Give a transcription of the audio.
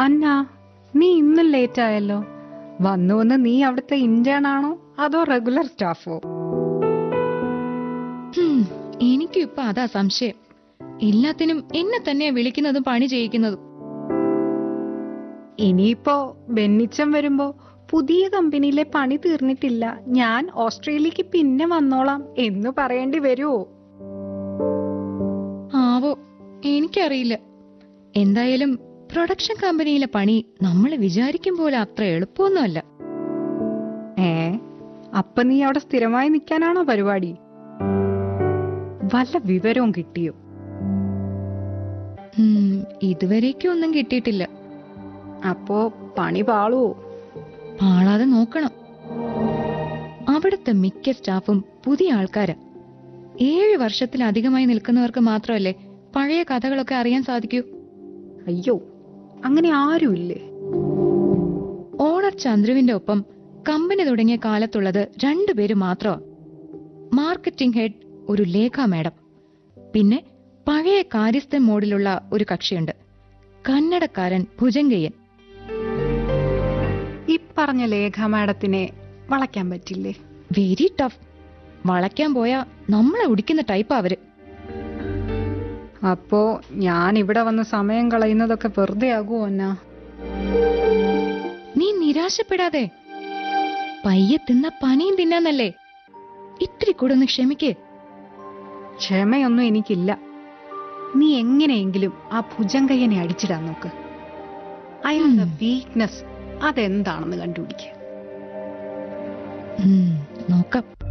അന്ന നീ ഇന്നും ലേറ്റ് ആയല്ലോ വന്നു വന്ന് നീ അവിടുത്തെ ഇന്റേൺ ആണോ അതോ റെഗുലർ സ്റ്റാഫോ ഹും, എനിക്കും ഇപ്പൊ അതാ സംശയം എല്ലാത്തിനും എന്നെ തന്നെയാ വിളിക്കുന്നതും പണി ചെയ്യിക്കുന്നതും ഇനിയിപ്പോ ബെന്നിച്ചൻ വരുമ്പോ പുതിയ കമ്പനിയിലെ പണി തീർന്നിട്ടില്ല ഞാൻ ഓസ്ട്രേലിയക്ക് പിന്നെ വന്നോളാം എന്ന് പറയേണ്ടി വരുമോ ആവോ എനിക്കറിയില്ല എന്തായാലും പ്രൊഡക്ഷൻ കമ്പനിയിലെ പണി നമ്മൾ വിചാരിക്കും പോലെ അത്ര എളുപ്പമൊന്നുമല്ല ഏ അപ്പൊ നീ അവിടെ സ്ഥിരമായി നിൽക്കാനാണോ പരിപാടി വല്ല വിവരവും കിട്ടിയോ ഉം, ഇതുവരേക്കും ഒന്നും കിട്ടിയിട്ടില്ല അപ്പോ പണി പാളുവോ പാളാതെ നോക്കണം അവിടുത്തെ മിക്ക സ്റ്റാഫും പുതിയ ആൾക്കാരാ ഏഴ് വർഷത്തിലധികമായി നിൽക്കുന്നവർക്ക് മാത്രമല്ലേ പഴയ കഥകളൊക്കെ അറിയാൻ സാധിക്കൂ അയ്യോ അങ്ങനെ ആരുമില്ലേ ഓണർ ചന്ദ്രുവിന്റെ ഒപ്പം കമ്പനി തുടങ്ങിയ കാലത്തുള്ളത് രണ്ടുപേര് മാത്രമാ മാർക്കറ്റിംഗ് ഹെഡ് ഒരു ലേഖ മാഡം പിന്നെ പഴയ കാര്യസ്ഥൻ മോഡിലുള്ള ഒരു കക്ഷിയുണ്ട് കന്നഡക്കാരൻ ഭുജങ്കയ്യൻ ഈ പറഞ്ഞ ലേഖ മാഡത്തിനെ വളയ്ക്കാൻ പറ്റില്ലേ വെരി ടഫ് വളയ്ക്കാൻ പോയാ നമ്മളെ ഉടിക്കുന്ന ടൈപ്പാ അവര് അപ്പോ ഞാൻ ഇവിടെ വന്ന് സമയം കളയുന്നതൊക്കെ വെറുതെ ആകുമോ എന്നാ നീ നിരാശപ്പെടാതെ പയ്യെ തിന്ന പനിയും തിന്നാന്നല്ലേ ഇത്തിരി കൂടെ ഒന്ന് ക്ഷമിക്ക് ക്ഷമയൊന്നും എനിക്കില്ല നീ എങ്ങനെയെങ്കിലും ആ ഭുജങ്കയ്യനെ അടിച്ചിടാൻ നോക്ക് അയാളുടെ ഉം. വീക്ക്നെസ് അതെന്താണെന്ന് കണ്ടുപിടിക്കുക ഉം, നോക്കാം